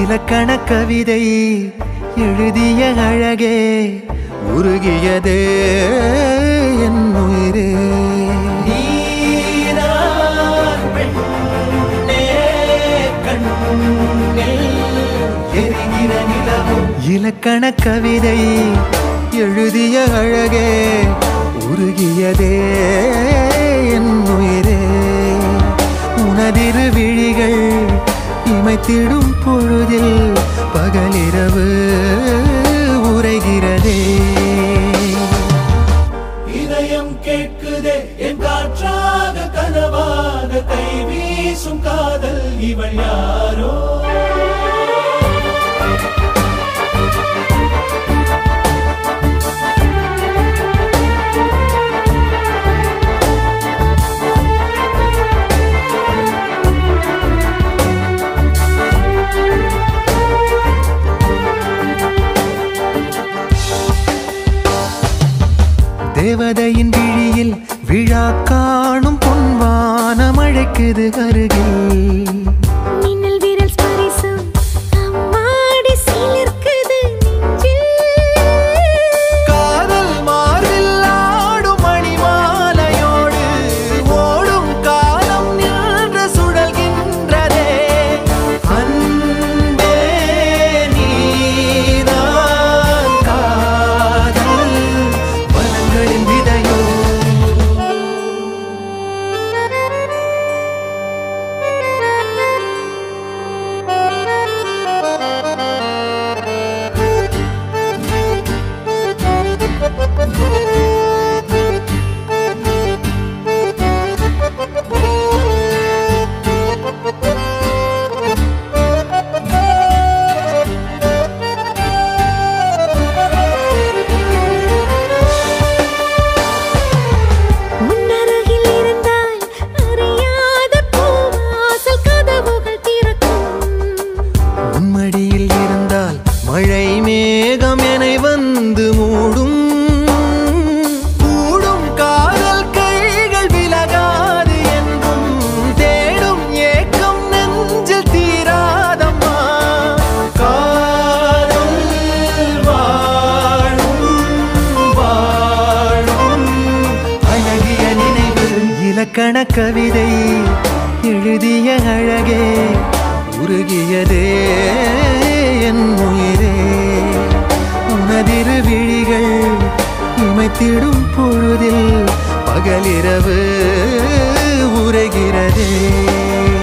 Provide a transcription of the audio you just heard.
இலக்கண கவிதை எழுதிய அழகே உருகியதே என் உயிரே நீதான் பெண்ணே, கண்ணில் எரிகிற நிலவும். இலக்கண கவிதை எழுதிய அழகே உருகியதே என் உயிரே உனதிரு விழிகள் இமைத்திடும் பொழுதில் பகலிரவு உரைகிறதே இதயம் கேட்குதே என் காற்றாக கனவாக கை வீசும் காதல் இவள் யாரோ தேவதையின் விழியில் விழா காணும் பொன்வானம் அழைக்குது அருகில் மின்னல் விரல் ஸ்பரிசம் அம்மாடி சிலிர்க்குது நெஞ்சில் காதல் மார்பில் ஆடும் மணிமாலையோடு ஓடும் காலம் நின்று சுழல்கின்றதே அன்பே நீதான் காதல் வனங்களின் விதையோ முன்னருகில் இருந்தால் அறியாத பூவாசல் கதவுகள் திறக்கும் உன்மடியில் இருந்தால் மழை மேகம் என வந்து மூடும் கூடும் காதல் கைகள் விலகாது என்றும் தேடும் ஏக்கம் நெஞ்சில் தீராதம்மா காதல் வாழும் வாழும் அழகிய நினைவு இலக்கண கவிதை எழுதிய அழகே உருகியதே என் உயிரே உனதிரு விழிகள் இமைத்திடும் பொழுதில் பகலிரவு உரைகிறதே